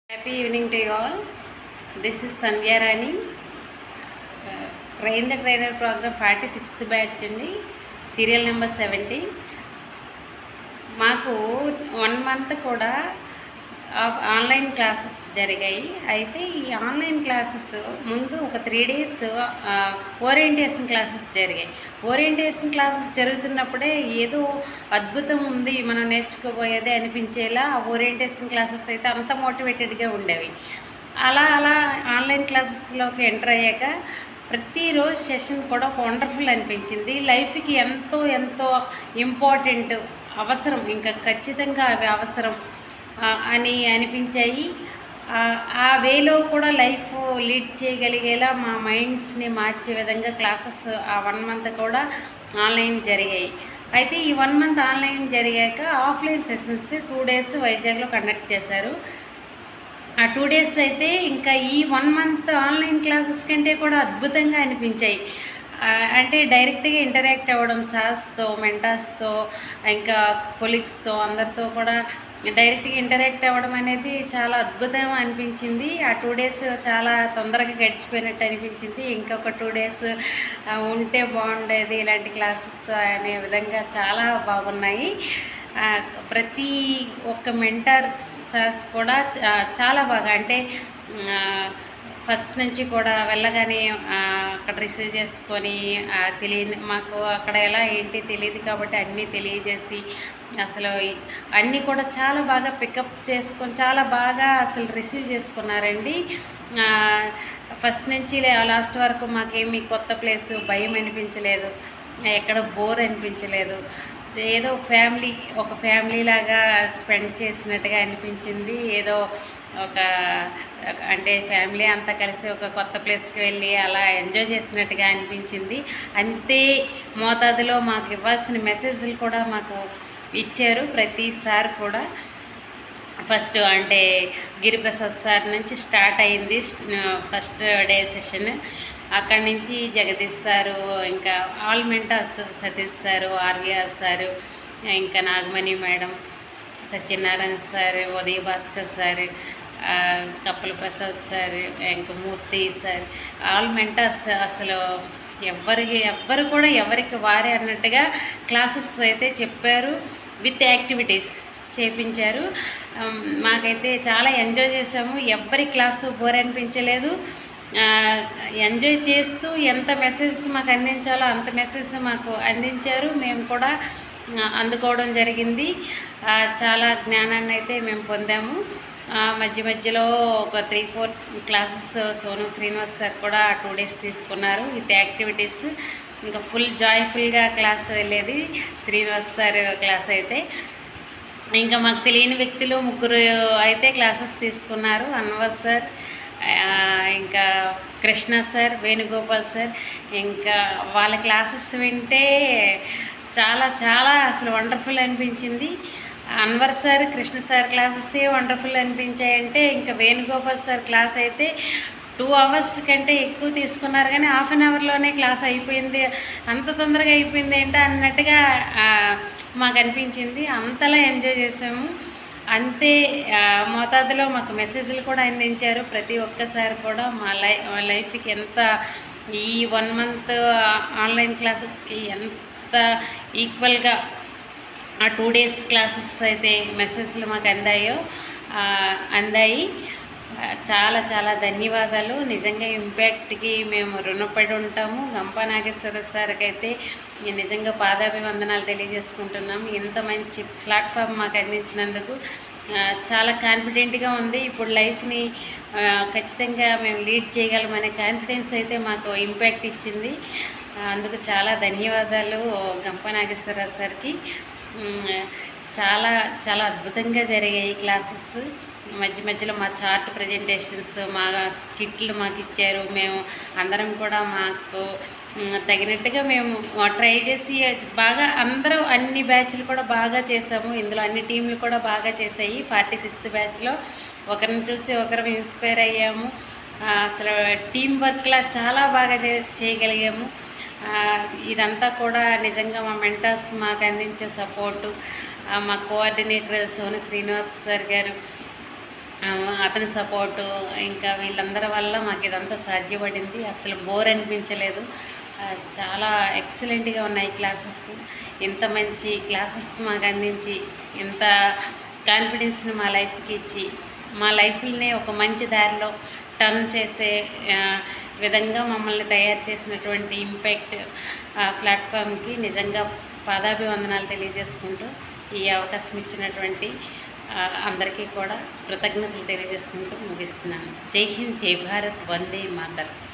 happy evening to you all this is Sandhya Rani train the trainer program forty sixth batch అండి serial number seventy మాకు one month కూడా ఆఫ్- online classes జరిగాయి అయితే ఈ ఆన్లైన్ క్లాసెస్ ముందు ఒక త్రీ డేస్ ఆ, ఓరియంటేషన్ క్లాసెస్ జరిగాయి ఓరియంటేషన్ క్లాసెస్ జరుగుతున్నప్పుడే ఏదో అద్భుతం ఉంది మనం నేర్చుకోబోయేదే అనిపించేలా ఆ ఓరియంటేషన్ క్లాసెస్ అయితే అంత మోటివేటెడ్గా ఉండేవి అలా అలా ఆన్లైన్ క్లాసెస్లోకి ఎంటర్ అయ్యాక ప్రతిరోజు సెషన్ కూడా ఒక వండర్ఫుల్ అనిపించింది లైఫ్కి ఎంతో ఎంతో ఇంపార్టెంట్ అవసరం ఇంకా ఖచ్చితంగా అవి అవసరం ఆ, అని అనిపించాయి ఆ, ఆ వేలో కూడా లైఫ్ లీడ్ చేయగలిగేలా మా మైండ్స్ని మార్చే విధంగా క్లాసెస్ ఆ వన్ మంత్ కూడా ఆన్లైన్ జరిగాయి అయితే ఈ వన్ మంత్ ఆన్లైన్ జరిగాక ఆఫ్లైన్ సెషన్స్ టూ డేస్ వైజాగ్లో కండక్ట్ చేశారు ఆ టూ డేస్ అయితే ఇంకా ఈ వన్ మంత్ ఆన్లైన్ క్లాసెస్ కంటే కూడా అద్భుతంగా అనిపించాయి ఆ, అంటే డైరెక్ట్గా ఇంటరాక్ట్ అవ్వడం సార్స్తో మెంటార్స్తో ఇంకా కొలీగ్స్తో అందరితో కూడా డైరెక్ట్గా ఇంటరాక్ట్ అవ్వడం అనేది చాలా అద్భుతం అనిపించింది ఆ టూ డేస్ చాలా తొందరగా గడిచిపోయినట్టు అనిపించింది ఇంకొక టూ డేస్ ఉంటే బాగుండేది ఇలాంటి క్లాసెస్ అనే విధంగా చాలా బాగున్నాయి ఆ, ప్రతి ఒక్క మెంటర్ సార్స్ కూడా చా- చాలా బాగా అంటే ఫస్ట్ నుంచి కూడా వెళ్ళగానే ఆ, అక్కడ రిసీవ్ చేసుకొని ఆ, తెలియని మాకు అక్కడ ఎలా ఏంటి తెలియదు కాబట్టి అన్నీ తెలియజేసి అసలు ఈ- అన్నీ కూడా చాలా బాగా పికప్ చేసుకొని చాలా బాగా అసలు రిసీవ్ చేసుకున్నారండి ఫస్ట్ నుంచి లాస్ట్ వరకు మాకేమీ కొత్త ప్లేస్ భయం అనిపించలేదు ఎక్కడ బోర్ అనిపించలేదు ఏదో ఫ్యామిలీ ఒక ఫ్యామిలీ లాగా స్పెండ్ చేసినట్టుగా అనిపించింది ఏదో ఒక అంటే ఫ్యామిలీ అంతా కలిసి ఒక కొత్త ప్లేస్కి వెళ్ళి అలా ఎంజాయ్ చేసినట్టుగా అనిపించింది అంతే మోతాదులో మాకు ఇవ్వాల్సిన మెసేజ్లు కూడా మాకు ఇచ్చారు ప్రతిసారి కూడా ఫస్ట్ అంటే గిరిప్రసాద్ సార్ నుంచి స్టార్ట్ అయింది ఫస్ట్ డే సెషన్ అక్కడి నుంచి జగదీష్ సారు ఇంకా all mentors Satish sir RVR sir ఇంకా Nagamani madam Satyanarayana sir Uday Bhaskar sir ఆ, కప్పల ప్రసాద్ సార్ ఇంకా మూర్తి సార్ ఆల్ మెంటర్స్ అసలు ఎవ్వరికి ఎవ్వరు కూడా ఎవరికి వారే అన్నట్టుగా క్లాసెస్ అయితే చెప్పారు విత్ యాక్టివిటీస్ చేపించారు ఆమ్, మాకైతే చాలా ఎంజాయ్ చేసాము ఎవ్వరి క్లాసు బోర్ అనిపించలేదు ఆ, ఎంజాయ్ చేస్తూ ఎంత మెసేజ్ మాకు అందించాలో అంత మెసేజ్ మాకు అందించారు మేము కూడా ఆ, అందుకోవడం జరిగింది ఆ, చాలా జ్ఞానాన్ని అయితే మేము పొందాము ఆ, మధ్య మధ్యలో ఒక three four classes Sonu Srinivas sir కూడా టూ డేస్ తీసుకున్నారు విత్ యాక్టివిటీస్ ఇంకా ఫుల్ జాయ్ఫుల్గా క్లాస్ వెళ్ళేది శ్రీనివాస్ సార్ క్లాస్ అయితే ఇంకా మాకు తెలియని వ్యక్తులు ముగ్గురు అయితే క్లాసెస్ తీసుకున్నారు అన్వర్ సార్ ఆ, ఇంకా కృష్ణ సార్ వేణుగోపాల్ సార్ ఇంకా వాళ్ళ క్లాసెస్ వింటే చాలా చాలా అసలు వండర్ఫుల్ అనిపించింది Anwar sir Krishna sir classes wonderful అనిపించాయంటే ఇంకా వేణుగోపాల్ సార్ క్లాస్ అయితే టూ అవర్స్ కంటే ఎక్కువ తీసుకున్నారు కానీ హాఫ్ అన్ అవర్లోనే క్లాస్ అయిపోయింది అంత తొందరగా అయిపోయింది ఏంటో అన్నట్టుగా ఆ, మాకు అనిపించింది అంతలా ఎంజాయ్ చేసాము అంతే ఆ, మోతాదులో మాకు మెసేజ్లు కూడా అందించారు ప్రతి ఒక్కసారి కూడా మా లై మా లైఫ్కి ఎంత ఈ వన్ మంత్ ఆన్లైన్ క్లాసెస్కి ఎంత ఈక్వల్గా ఆ టూ డేస్ క్లాసెస్ అయితే మెసేజ్లు మాకు అందాయో ఆ, అందాయి ఆ, చాలా చాలా ధన్యవాదాలు నిజంగా ఇంపాక్ట్కి మేము రుణపడి ఉంటాము గంప నాగేశ్వర సార్కి అయితే నేను నిజంగా పాదాభివందనాలు తెలియజేసుకుంటున్నాము ఇంత మంచి ప్లాట్ఫామ్ మాకు అందించినందుకు ఆ, చాలా కాన్ఫిడెంట్గా ఉంది ఇప్పుడు లైఫ్ని ఆ, ఖచ్చితంగా మేము లీడ్ చేయగలమనే కాన్ఫిడెన్స్ అయితే మాకు ఇంపాక్ట్ ఇచ్చింది ఆ, అందుకు చాలా ధన్యవాదాలు గంప నాగేశ్వర సార్కి ఉమ్, చాలా చాలా అద్భుతంగా జరిగాయి క్లాసెస్ మధ్య మధ్యలో మా చార్ట్ ప్రజెంటేషన్స్ మా స్కిట్లు మాకు ఇచ్చారు మేము అందరం కూడా మాకు ఉమ్, తగినట్టుగా మేము ట్రై చేసి బాగా అందరూ అన్ని బ్యాచ్లు కూడా బాగా చేసాము ఇందులో అన్ని టీంలు కూడా బాగా చేసాయి ఫార్టీ సిక్స్త్ బ్యాచ్లో ఒకరిని చూసి ఒకరు ఇన్స్పైర్ అయ్యాము ఆ, అసలు టీం వర్క్లా చాలా బాగా చే చేయగలిగాము ఆ, ఇదంతా కూడా నిజంగా మా మెంటర్స్ మాకు అందించే సపోర్టు మా కోఆర్డినేటర్ సోను శ్రీనివాస్ సార్ గారు ఆ, అతని సపోర్టు ఇంకా వీళ్ళందరి వల్ల మాకు ఇదంతా సాధ్యపడింది అసలు బోర్ అనిపించలేదు ఆ, చాలా ఎక్సలెంట్గా ఉన్నాయి క్లాసెస్ ఇంత మంచి క్లాసెస్ మాకు అందించి ఇంత కాన్ఫిడెన్స్ని మా లైఫ్కి ఇచ్చి మా లైఫ్ని ఒక మంచి దారిలో టర్న్ చేసే ఆ, విధంగా మమ్మల్ని తయారు చేసినటువంటి ఇంపాక్ట్ ప్లాట్ఫామ్కి నిజంగా పాదాభివందనాలు తెలియజేసుకుంటూ ఈ అవకాశం ఇచ్చినటువంటి ఆ, అందరికీ కూడా కృతజ్ఞతలు తెలియజేసుకుంటూ ముగిస్తున్నాను జై హింద్ జై భారత్ వందే మాతర్